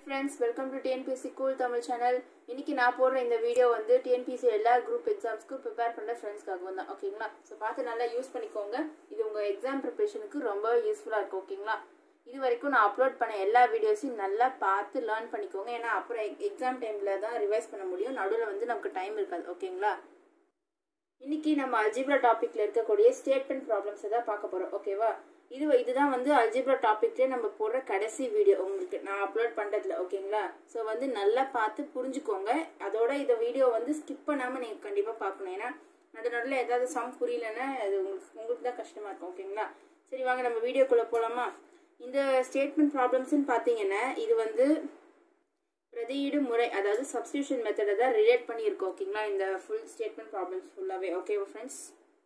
friends welcome to TNPSC cool Tamil channel இன்னைக்கு நான் போடுற இந்த வீடியோ வந்து டிஎன்பிஎஸ்சி எல்லா குரூப் எக்ஸாம்ஸ்க்கும் ப்ரிப்பேர் பண்ணுற ஃப்ரெண்ட்ஸ்க்காகவும் தான் ஓகேங்களா ஸோ பார்த்து நல்லா யூஸ் பண்ணிக்கோங்க இது உங்கள் எக்ஸாம் ப்ரிப்பரேஷனுக்கு ரொம்ப யூஸ்ஃபுல்லாக இருக்கும் ஓகேங்களா இது வரைக்கும் நான் அப்லோட் பண்ண எல்லா வீடியோஸையும் நல்லா பார்த்து லேர்ன் பண்ணிக்கோங்க ஏன்னா அப்புறம் எக்ஸாம் டைமில் தான் ரிவைஸ் பண்ண முடியும் நடுவில் வந்து நமக்கு டைம் இருக்காது ஓகேங்களா இன்னைக்கு நம்ம அல்ஜிப்ரா டாபிக்ல இருக்கக்கூடிய ஸ்டேட்மெண்ட் ப்ராப்ளம்ஸ் தான் பார்க்க போறோம் ஓகேவா இது இதுதான் வந்து அல்ஜிப்ரா டாபிக்ல நம்ம போடுற கடைசி வீடியோ உங்களுக்கு நான் அப்லோட் பண்றதுல ஓகேங்களா ஸோ வந்து நல்லா பார்த்து புரிஞ்சுக்கோங்க அதோட இந்த வீடியோ வந்து ஸ்கிப் பண்ணாம நீங்க கண்டிப்பா பார்க்கணும் ஏன்னா அது நடுவில் ஏதாவது சம் புரியலன்னா அது உங்களுக்கு உங்களுக்கு தான் கஷ்டமா இருக்கும் ஓகேங்களா சரி வாங்க நம்ம வீடியோக்குள்ள போலாமா இந்த ஸ்டேட்மெண்ட் ப்ராப்ளம்ஸ்னு பார்த்தீங்கன்னா இது வந்து பிரதியீடு முறை அதாவது சப்ஸ்டியூஷன் மெத்தடை தான் ரிலேட் பண்ணியிருக்கோம் ஓகேங்களா இந்த ஃபுல் ஸ்டேட்மெண்ட் ப்ராப்ளம்ஸ் ஃபுல்லாகவே ஓகேவா ஃப்ரெண்ட்ஸ்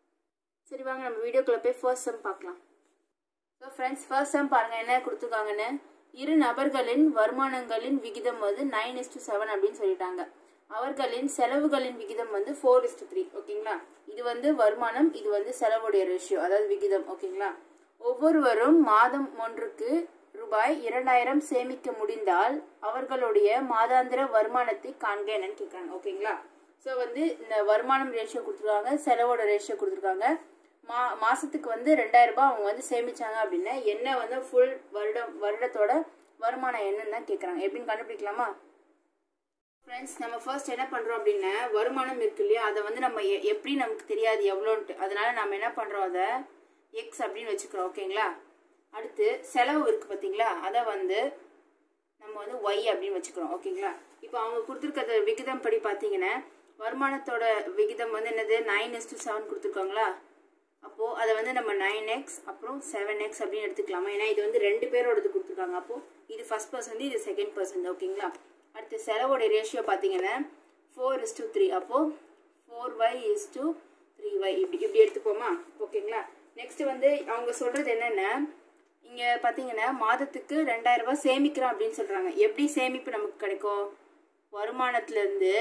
சரி வாங்க நம்ம வீடியோக்குள்ள போய் ஃபர்ஸ்ட் சம் பார்க்கலாம் ஸோ ஃப்ரெண்ட்ஸ் ஃபர்ஸ்ட் சம் பாருங்க என்ன கொடுத்துருக்காங்கன்னு இரு நபர்களின் வருமானங்களின் விகிதம் வந்து நைன் இஸ் டு செவன் அப்படின்னு சொல்லிட்டாங்க அவர்களின் செலவுகளின் விகிதம் வந்து ஃபோர் இஸ் டு த்ரீ ஓகேங்களா இது வந்து வருமானம் இது வந்து செலவுடைய ரேஷியோ அதாவது விகிதம் ஓகேங்களா ஒவ்வொருவரும் மாதம் ஒன்றுக்கு ரூபாய் இரண்டாயிரம் சேமிக்க முடிந்தால் அவர்களுடைய மாதாந்திர வருமானத்தை காண்க என்னன்னு கேட்குறாங்க ஓகேங்களா ஸோ வந்து இந்த வருமானம் ரேஷியோ கொடுத்துருக்காங்க செலவோட ரேஷியோ கொடுத்துருக்காங்க மா மாசத்துக்கு வந்து ரெண்டாயிரம் ரூபாய் அவங்க வந்து சேமிச்சாங்க அப்படின்னா என்ன வந்து ஃபுல் வருடம் வருடத்தோட வருமானம் என்னன்னு தான் கேட்குறாங்க எப்படின்னு கண்டுபிடிக்கலாமா ஃப்ரெண்ட்ஸ் நம்ம ஃபர்ஸ்ட் என்ன பண்ணுறோம் அப்படின்னா வருமானம் இருக்கு இல்லையா அதை வந்து நம்ம எ- எப்படி நமக்கு தெரியாது எவ்வளோன்ட்டு அதனால நம்ம என்ன பண்ணுறோம் அதை எக்ஸ் அப்படின்னு வச்சுக்கிறோம் ஓகேங்களா அடுத்து செலவு இருக்கு பார்த்தீங்களா அதை வந்து நம்ம வந்து ஒய் அப்படின்னு வச்சுக்கிறோம் ஓகேங்களா இப்போ அவங்க கொடுத்துருக்க விகிதம் படி பார்த்தீங்கன்னா வருமானத்தோட விகிதம் வந்து என்னது நைன் எஸ் டு செவன் கொடுத்துருக்காங்களா அப்போது அதை வந்து நம்ம நைன் எக்ஸ் அப்புறம் செவன் எக்ஸ் அப்படின்னு எடுத்துக்கலாமா ஏன்னா இது வந்து ரெண்டு பேரோடது கொடுத்துருக்காங்க அப்போது இது ஃபர்ஸ்ட் பர்சன்ட் இது செகண்ட் பர்சன்ட் ஓகேங்களா அடுத்து செலவோட ரேஷியோ பார்த்தீங்கன்னா ஃபோர் இஸ் டு த்ரீ அப்போது four y is to three y இப்படி இப்படி எடுத்துப்போமா ஓகேங்களா நெக்ஸ்ட் வந்து அவங்க சொல்கிறது என்னென்ன இங்கே பார்த்தீங்கன்னா மாதத்துக்கு ரெண்டாயிரம் ரூபாய் சேமிக்கிறோம் அப்படின்னு சொல்கிறாங்க எப்படி சேமிப்பு நமக்கு கிடைக்கும் வருமானத்துலேருந்து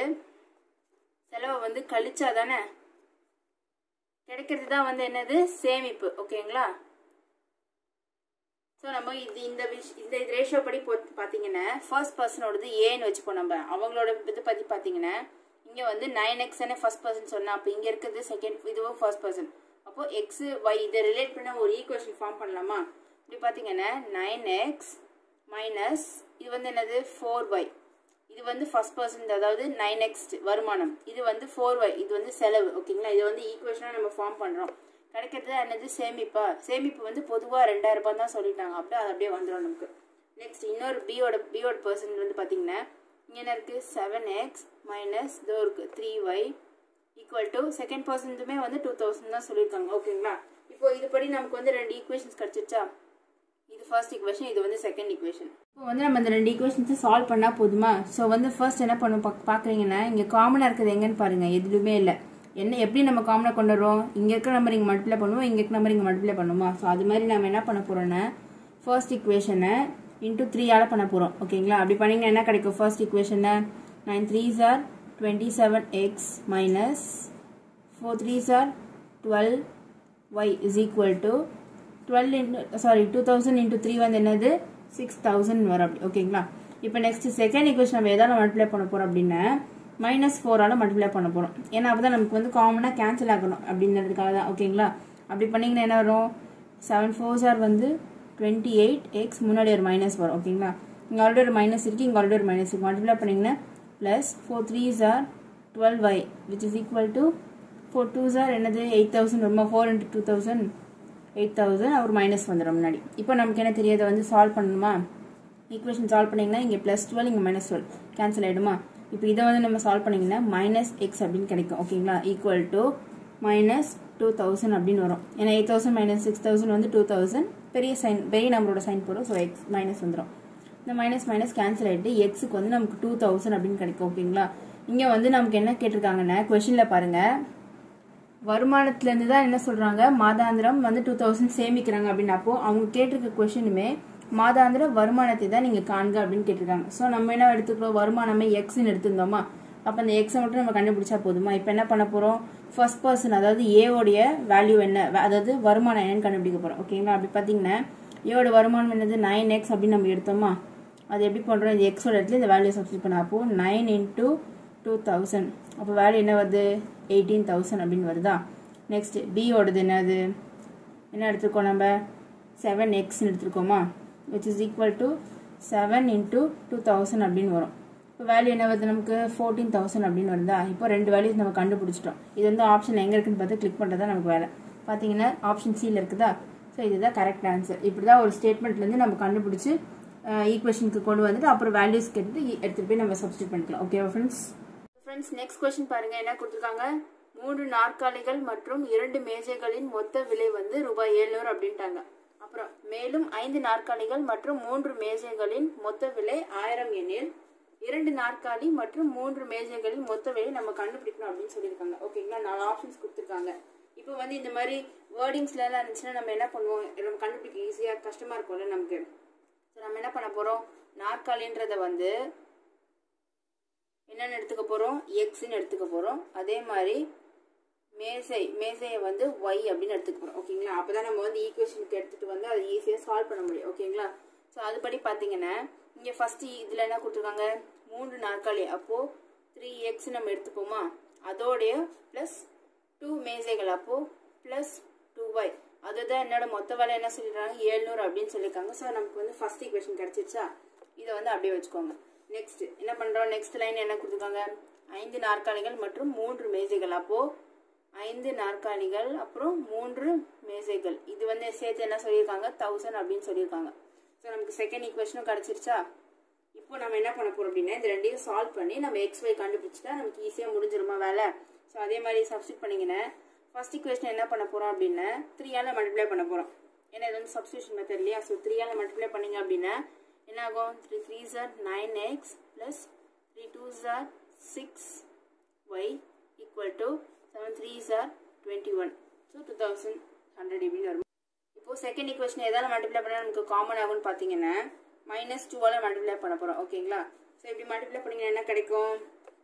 செலவை வந்து கழிச்சா தானே கிடைக்கிறது தான் வந்து என்னது சேமிப்பு ஓகேங்களா ஸோ நம்ம இது இந்த விஷ் இந்த இது ரேஷியோ படி போ பார்த்தீங்கன்னா ஃபர்ஸ்ட் பர்சனோடது ஏன்னு வச்சுப்போம் நம்ம அவங்களோட இது பற்றி பார்த்தீங்கன்னா இங்கே வந்து நைன் எக்ஸ் ஃபர்ஸ்ட் பர்சன் சொன்னா அப்போ இங்கே இருக்கிறது செகண்ட் இதுவும் ஃபர்ஸ்ட் பர்சன் அப்போ எக்ஸ் ஒய் இதை ரிலேட் பண்ண ஒரு ஈக்குவேஷன் ஃபார்ம் பண்ணலாமா இப்படி பார்த்தீங்கன்னா நைன் எக்ஸ் மைனஸ் இது வந்து என்னது ஃபோர் ஒய் இது வந்து ஃபர்ஸ்ட் பர்சன் அதாவது நைன் எக்ஸ் வருமானம் இது வந்து ஃபோர் ஒய் இது வந்து செலவு ஓகேங்களா இது வந்து ஈக்குவேஷனாக நம்ம ஃபார்ம் பண்ணுறோம் கிடைக்கிறது என்னது சேமிப்பா சேமிப்பு வந்து பொதுவாக ரெண்டாயிரம் ரூபாய் தான் சொல்லிட்டாங்க அப்படியே அது அப்படியே வந்துடும் நமக்கு நெக்ஸ்ட் இன்னொரு பியோட பியோட பர்சன் வந்து பார்த்தீங்கன்னா இங்கே என்ன இருக்குது செவன் எக்ஸ் மைனஸ் இதோ இருக்குது three y equal to second பர்சன்ட்டுமே வந்து டூ தௌசண்ட் தான் சொல்லியிருக்காங்க ஓகேங்களா இப்போ இதுபடி நமக்கு வந்து ரெண்டு ஈக்குவேஷன்ஸ் கிடச்சிருச்சா இது ஃபர்ஸ்ட் ஈக்குவேஷன் இது வந்து செகண்ட் ஈக்குவேஷன் இப்போ வந்து நம்ம இந்த ரெண்டு ஈக்குவேஷன்ஸை சால்வ் பண்ணால் போதுமா ஸோ வந்து ஃபர்ஸ்ட் என்ன பண்ணும் பாக் பார்க்குறீங்கன்னா இங்கே காமனாக இருக்கிறது எங்கன்னு பாருங்கள் எதுவுமே இல்லை என்ன எப்படி நம்ம காமனாக கொண்டு வருவோம் இங்கே இருக்கிற நம்பர் இங்கே மல்டிப்ளை பண்ணுவோம் இங்கே இருக்கிற நம்பர் இங்கே மல்டிப்ளை பண்ணுமா ஸோ அது மாதிரி நம்ம என்ன பண்ண போகிறோன்னா ஃபர்ஸ்ட் ஈக்குவேஷனை இன்டூ த்ரீயால் பண்ண போகிறோம் ஓகேங்களா அப்படி பண்ணிங்கன்னா என்ன கிடைக்கும் ஃபர்ஸ்ட் ஈக்குவேஷனை nine threes are twenty seven x minus four threes are twelve y is equal to twelve into sorry two thousand into three வந்து என்னது சிக்ஸ் தௌசண்ட் வரும் அப்படி ஓகேங்களா இப்போ நெக்ஸ்ட் செகண்ட் ஈக்குவேஷன் நம்ம எதாவது மல்டிப்ளை பண்ண போகிறோம் அப்படின்னா மைனஸ் ஃபோரால் மல்டிப்ளை பண்ண போகிறோம் ஏன்னா அப்போ தான் நமக்கு வந்து காமனாக கேன்சல் ஆகணும் அப்படின்றதுக்காக தான் ஓகேங்களா அப்படி பண்ணிங்கன்னா என்ன வரும் செவன் ஃபோர் சார் வந்து டுவெண்ட்டி எயிட் எக்ஸ் முன்னாடி ஒரு மைனஸ் வரும் ஓகேங்களா இங்கே ஆல்ரெடி ஒரு மைனஸ் இருக்குது இங்கே ஆல்ரெடி ஒரு மைனஸ் இருக்குது மல்டிப்ளை பண்ணிங்கன்னா plus four three are twelve y which is equal to four two are என்னது எயிட் தௌசண்ட் ரொம்ப four into two thousand eight thousand அவர் மைனஸ் வந்துடும் முன்னாடி இப்போ நமக்கு என்ன தெரியாது வந்து சால்வ் பண்ணணுமா ஈக்குவேஷன் சால்வ் பண்ணிங்கன்னா இங்கே ப்ளஸ் டுவெல் இங்கே மைனஸ் டுவெல் கேன்சல் ஆகிடுமா இப்போ இதை வந்து நம்ம சால்வ் பண்ணிங்கன்னா மைனஸ் எக்ஸ் அப்படின்னு கிடைக்கும் ஓகேங்களா equal to minus two thousand அப்படின்னு வரும் ஏன்னா eight thousand minus six thousand வந்து டூ தௌசண்ட் பெரிய சைன் பெரிய நம்பரோட சைன் போடும் ஸோ எக்ஸ் மைனஸ் வந்துடும் இந்த மைனஸ் மைனஸ் கேன்சல் ஆகிட்டு எக்ஸுக்கு வந்து நமக்கு டூ தௌசண்ட் அப்படின்னு கிடைக்கும் ஓகேங்களா இங்கே வந்து நமக்கு என்ன கேட்டிருக்காங்கன்னா கொஷினில் பாருங்கள் வருமானத்துலேருந்து தான் என்ன சொல்கிறாங்க மாதாந்திரம் வந்து டூ தௌசண்ட் சேமிக்கிறாங்க அப்படின்னப்போ அவங்க கேட்டிருக்க கொஷினுமே மாதாந்திர வருமானத்தை தான் நீங்கள் காண்க அப்படின்னு கேட்டிருக்காங்க ஸோ நம்ம என்ன எடுத்துக்கிறோம் வருமானமே எக்ஸ்ன்னு எடுத்திருந்தோமா அப்போ அந்த எக்ஸை மட்டும் நம்ம கண்டுபிடிச்சா போதுமா இப்போ என்ன பண்ண போகிறோம் ஃபர்ஸ்ட் பர்சன் அதாவது ஏவோடைய வேல்யூ என்ன வ- அதாவது வருமானம் என்னன்னு கண்டுபிடிக்க போகிறோம் ஓகேங்களா அப்படி பார்த்தீங்கன்னா ஏவோட வருமானம் என்னது நைன் எக்ஸ் அப்படின்னு நம்ம எடுத்தோமா அது எப்படி பண்ணுறோம் இந்த எக்ஸோட இடத்துல இந்த வேல்யூ சப்ஸ்டியூட் பண்ண அப்போ நைன் இன்ட்டு டூ தௌசண்ட் அப்போ வேல்யூ என்ன வருது எயிட்டீன் தௌசண்ட் அப்படின்னு வருதா நெக்ஸ்ட் பியோடது என்னது என்ன எடுத்துருக்கோம் நம்ம செவன் எக்ஸ்னு எடுத்துருக்கோமா which is equal to seven into two thousand அப்படின்னு வரும் இப்போ வேல்யூ என்ன வருது நமக்கு ஃபோர்டீன் தௌசண்ட் அப்படின்னு வருதா இப்போ ரெண்டு வேல்யூஸ் நம்ம கண்டுபிடிச்சிட்டோம் இது வந்து ஆப்ஷன் எங்கே இருக்குன்னு பார்த்து கிளிக் பண்ணுறது தான் நமக்கு வேலை பார்த்தீங்கன்னா ஆப்ஷன் சியில் இருக்குதா ஸோ இதுதான் கரெக்ட் ஆன்சர் இப்படி தான் ஒரு ஸ்டேட்மெண்ட்லேருந்து நம்ம கண்டுபிடிச்சி ஈக்குவேஷனுக்கு கொண்டு வந்துட்டு அப்புறம் வேல்யூஸ் கேட்டு எடுத்துகிட்டு போய் நம்ம சப்ஸ்டியூட் பண்ணிக்கலாம் ஓகேவா ஃப்ரெண்ட்ஸ் ஃப்ரெண்ட்ஸ் நெக்ஸ்ட் கொஸ்டின் பாருங்க என்ன கொடுத்துருக்காங்க மூன்று நாற்காலிகள் மற்றும் இரண்டு மேஜைகளின் மொத்த விலை வந்து ரூபாய் எழுநூறு அப்படின்ட்டாங்க அப்புறம் மேலும் ஐந்து நாற்காலிகள் மற்றும் மூன்று மேஜைகளின் மொத்த விலை ஆயிரம் எண்ணில் இரண்டு நாற்காலி மற்றும் மூன்று மேஜைகளின் மொத்த விலை நம்ம கண்டுபிடிக்கணும் அப்படின்னு சொல்லியிருக்காங்க ஓகேங்களா நாலு ஆப்ஷன்ஸ் கொடுத்துருக்காங்க இப்போ வந்து இந்த மாதிரி வேர்டிங்ஸ்ல எல்லாம் இருந்துச்சுன்னா நம்ம என்ன பண்ணுவோம் நம்ம கண்டுபிடிக்க ஈஸியாக கஷ்டமா இருக்கும்ல நமக்கு ஸோ நம்ம என்ன பண்ண போறோம் நாற்காலின்றத வந்து என்னென்னு எடுத்துக்க போகிறோம் எக்ஸ்ன்னு எடுத்துக்க போகிறோம் அதே மாதிரி மேசை மேசையை வந்து ஒய் அப்படின்னு எடுத்துக்க போகிறோம் ஓகேங்களா அப்போ தான் நம்ம வந்து ஈக்குவேஷனுக்கு எடுத்துகிட்டு வந்து அதை ஈஸியாக சால்வ் பண்ண முடியும் ஓகேங்களா ஸோ அதுபடி பார்த்தீங்கன்னா இங்கே ஃபஸ்ட்டு இதில் என்ன கொடுத்துருக்காங்க மூன்று நாற்காலி அப்போது த்ரீ எக்ஸ் நம்ம எடுத்துப்போமா அதோடைய ப்ளஸ் டூ மேசைகள் அப்போது ப்ளஸ் டூ ஒய் அதுதான் என்னோட மொத்த வேலை என்ன சொல்லிடுறாங்க ஏழ்நூறு அப்படின்னு சொல்லியிருக்காங்க ஸோ நமக்கு வந்து ஃபஸ்ட் ஈக்குவேஷன் கிடச்சிருச்சா இதை வந்து அப்படியே வச்சுக்கோங்க நெக்ஸ்ட் என்ன பண்ணுறோம் நெக்ஸ்ட் லைன் என்ன கொடுத்துருக்காங்க ஐந்து நாற்காலிகள் மற்றும் மூன்று மேஜைகள் அப்போது ஐந்து நாற்காலிகள் அப்புறம் மூன்று மேசைகள் இது வந்து சேர்த்து என்ன சொல்லியிருக்காங்க தௌசண்ட் அப்படின்னு சொல்லியிருக்காங்க ஸோ நமக்கு செகண்ட் ஈக்குவேஷனும் கிடச்சிருச்சா இப்போ நம்ம என்ன பண்ண போகிறோம் அப்படின்னா இந்த ரெண்டையும் சால்வ் பண்ணி நம்ம எக்ஸ் ஒய் கண்டுபிடிச்சிட்டா நமக்கு ஈஸியாக முடிஞ்சிருமா வேலை ஸோ அதே மாதிரி சப்ஸ்டியூட் பண்ணிங்கன்னா ஃபர்ஸ்ட் ஈக்குவேஷன் என்ன பண்ண போகிறோம் அப்படின்னா த்ரீயால் மல்டிப்ளை பண்ண போகிறோம் ஏன்னா இது வந்து சப்ஸ்டியூஷன் மெத்தட் இல்லையா ஸோ த்ரீயால் மல்டிப்ளை பண்ணிங்க அப்படின்னா என்ன ஆகும் three three are nine x plus three two are six y equal to seven three are twenty one so two thousand hundred இப்படின்னு வரும் இப்போ செகண்ட் ஈக்குவேஷன் எதால் மல்டிப்ளை பண்ணால் நமக்கு காமன் ஆகும்னு பார்த்தீங்கன்னா மைனஸ் டூவால் மல்டிப்ளை பண்ண போகிறோம் ஓகேங்களா ஸோ இப்படி மல்டிப்ளை பண்ணிங்கன்னா என்ன கிடைக்கும்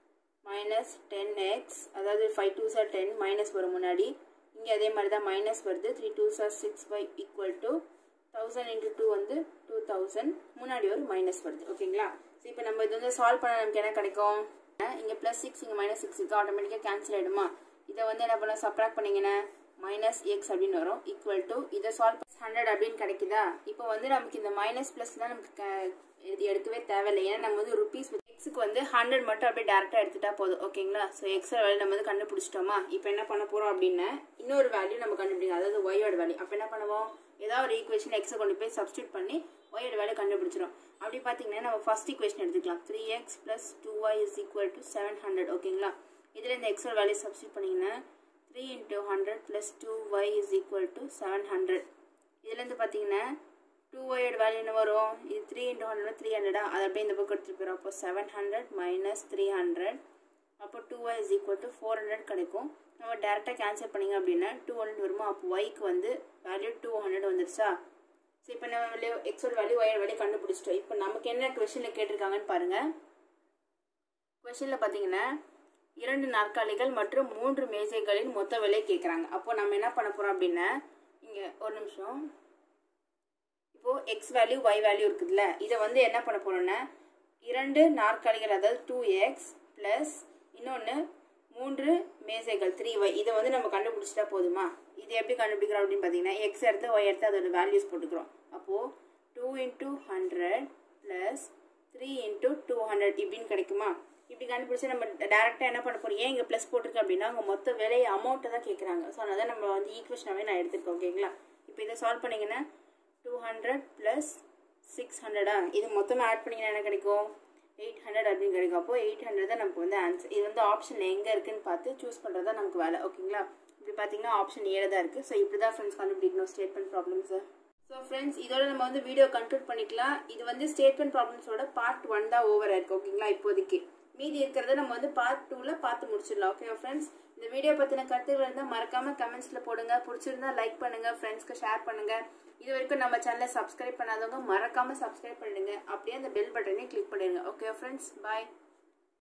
மைனஸ் டென் எக்ஸ் அதாவது five two are ten minus வரும் முன்னாடி இங்கே அதே மாதிரி தான் மைனஸ் வருது three two are six y equal to thousand into two வந்து டூ தௌசண்ட் முன்னாடி ஒரு மைனஸ் வருது ஓகேங்களா ஸோ இப்போ நம்ம இது வந்து சால்வ் பண்ண நமக்கு என்ன கிடைக்கும் இங்கே ப்ளஸ் சிக்ஸ் இங்கே மைனஸ் சிக்ஸ் இருக்குது ஆட்டோமேட்டிக்காக கேன்சல் ஆகிடுமா இதை வந்து என்ன பண்ண சப்ராக்ட் பண்ணிங்கன்னா மைனஸ் எக்ஸ் அப்படின்னு வரும் ஈக்குவல் டு இதை சால்வ் ஹண்ட்ரட் அப்படின்னு கிடைக்குதா இப்போ வந்து நமக்கு இந்த மைனஸ் ப்ளஸ் தான் நமக்கு இது எடுக்கவே தேவையில்லை ஏன்னா நம்ம வந்து ருபீஸ் எக்ஸுக்கு வந்து ஹண்ட்ரட் மட்டும் அப்படியே டேரெக்டாக எடுத்துட்டா போதும் ஓகேங்களா ஸோ எக்ஸ் வேல்யூ நம்ம வந்து கண்டுபிடிச்சிட்டோமா இப்போ என்ன பண்ண போகிறோம் அப்படின்னா இன்னொரு வேல்யூ நம்ம கண்டுபிடிக்கணும் அதாவது ஒய்யோட வேல்யூ அப்போ என்ன பண்ணுவோம் ஏதாவது ஒரு ஈக்குவேஷன் எக்ஸை கொண்டு போய் சப்ஸ்டியூட் பண்ணி ஒய்யோட வேல்யூ கண்டுபிடிச்சிடும் அப்படி பார்த்தீங்கன்னா நம்ம ஃபர்ஸ்ட் ஈக்குவேஷன் எடுத்துக்கலாம் three x plus two y is equal to seven hundred ஓகேங்களா இதில் இந்த எக்ஸோட வேல்யூ சப்ஸ்டியூட் பண்ணிங்கன்னா three into hundred plus two y is equal to seven hundred இதுலேருந்து பார்த்தீங்கன்னா டூ ஒயோட வேல்யூ என்ன வரும் இது த்ரீ இன்ட்டு ஹண்ட்ரட் த்ரீ ஹண்ட்ரடா அதை அப்படியே இந்த பக்கம் எடுத்துகிட்டு போயிடும் அப்போ seven hundred minus three hundred அப்போ two y is equal to four hundred கிடைக்கும் நம்ம டேரெக்டாக கேன்சல் பண்ணிங்க அப்படின்னா டூ ஹண்ட்ரட் வருமா அப்போ ஒய்க்கு வந்து வேல்யூ டூ ஹண்ட்ரட் வந்துருச்சா ஸோ இப்போ நம்ம வேல்யூ எக்ஸோட வேல்யூ ஒயோட வேல்யூ கண்டுபிடிச்சிட்டோம் இப்போ நமக்கு என்ன கொஷனில் கேட்டிருக்காங்கன்னு பாருங்கள் கொஷனில் பார்த்தீங்கன்னா இரண்டு நாற்காலிகள் மற்றும் மூன்று மேசைகளின் மொத்த விலை கேட்குறாங்க அப்போ நம்ம என்ன பண்ண போகிறோம் அப்படின்னா இங்கே ஒரு நிமிஷம் இப்போது எக்ஸ் வேல்யூ ஒய் வேல்யூ இருக்குதுல்ல இதை வந்து என்ன பண்ண போகிறோன்னா இரண்டு நாற்காலிகள் அதாவது டூ எக்ஸ் ப்ளஸ் இன்னொன்று மூன்று மேசைகள் த்ரீ ஒய் இதை வந்து நம்ம கண்டுபிடிச்சிட்டா போதுமா இது எப்படி கண்டுபிடிக்கிறோம் அப்படின்னு பார்த்தீங்கன்னா எக்ஸ் எடுத்து ஒய் எடுத்து அதோட வேல்யூஸ் போட்டுக்கிறோம் அப்போது two into hundred plus three into two hundred இப்படின்னு கிடைக்குமா இப்படி கண்டுபிடிச்சா நம்ம டேரெக்டாக என்ன பண்ண போறோம் ஏன் இங்கே ப்ளஸ் போட்டிருக்கு அப்படின்னா அவங்க மொத்த விலை அமௌண்ட்டை தான் கேட்குறாங்க ஸோ அதனால தான் நம்ம வந்து ஈக்குவேஷனாகவே நான் எடுத்துருக்கேன் ஓகேங்களா இப்போ இதை சால்வ் பண்ணிங்கன்னா டூ ஹண்ட்ரட் ப்ளஸ் சிக்ஸ் ஹண்ட்ரடா இது மொத்தமாக ஆட் பண்ணிங்கன்னா என்ன கிடைக்கும் எயிட் ஹண்ட்ரட் அப்படின்னு கிடைக்கும் அப்போ எயிட் ஹண்ட்ரட் தான் நமக்கு வந்து ஆன்சர் இது வந்து ஆப்ஷன் எங்கே இருக்குன்னு பார்த்து சூஸ் பண்ணுறது தான் நமக்கு வேலை ஓகேங்களா இப்படி பார்த்தீங்கன்னா ஆப்ஷன் ஏழு தான் இருக்குது ஸோ இப்படி தான் ஃப்ரெண்ட்ஸ் கண்டுபிடிக்கணும் ஸ்டேட்மெண்ட் ப்ராப்ளம்ஸை ஸோ ஃப்ரெண்ட்ஸ் இதோட நம்ம வந்து வீடியோ கன்க்ளூட் பண்ணிக்கலாம் இது வந்து ஸ்டேட்மெண்ட் ப்ராப்ளம்ஸோட பார்ட் ஒன் தான் ஓவர் ஆயிருக்கு ஓகேங்களா இப்போதைக்கு மீதி இருக்கிறத நம்ம வந்து பார்ட் டூவில் பார்த்து முடிச்சிடலாம் ஓகே ஃப்ரெண்ட்ஸ் இந்த வீடியோ பற்றின கருத்துக்கள் இருந்தால் மறக்காம கமெண்ட்ஸில் போடுங்க பிடிச்சிருந்தா லைக் பண்ணுங்க ஃப்ரெண்ட்ஸ்க்கு ஷேர் பண்ணுங்க இது வரைக்கும் நம்ம சேனலை சப்ஸ்கிரைப் பண்ணாதவங்க மறக்காம சப்ஸ்கிரைப் பண்ணுங்க அப்படியே அந்த பெல் பட்டனையும் கிளிக் பண்ணிடுங்க ஓகே ஃப்ரெண்ட்ஸ் பாய்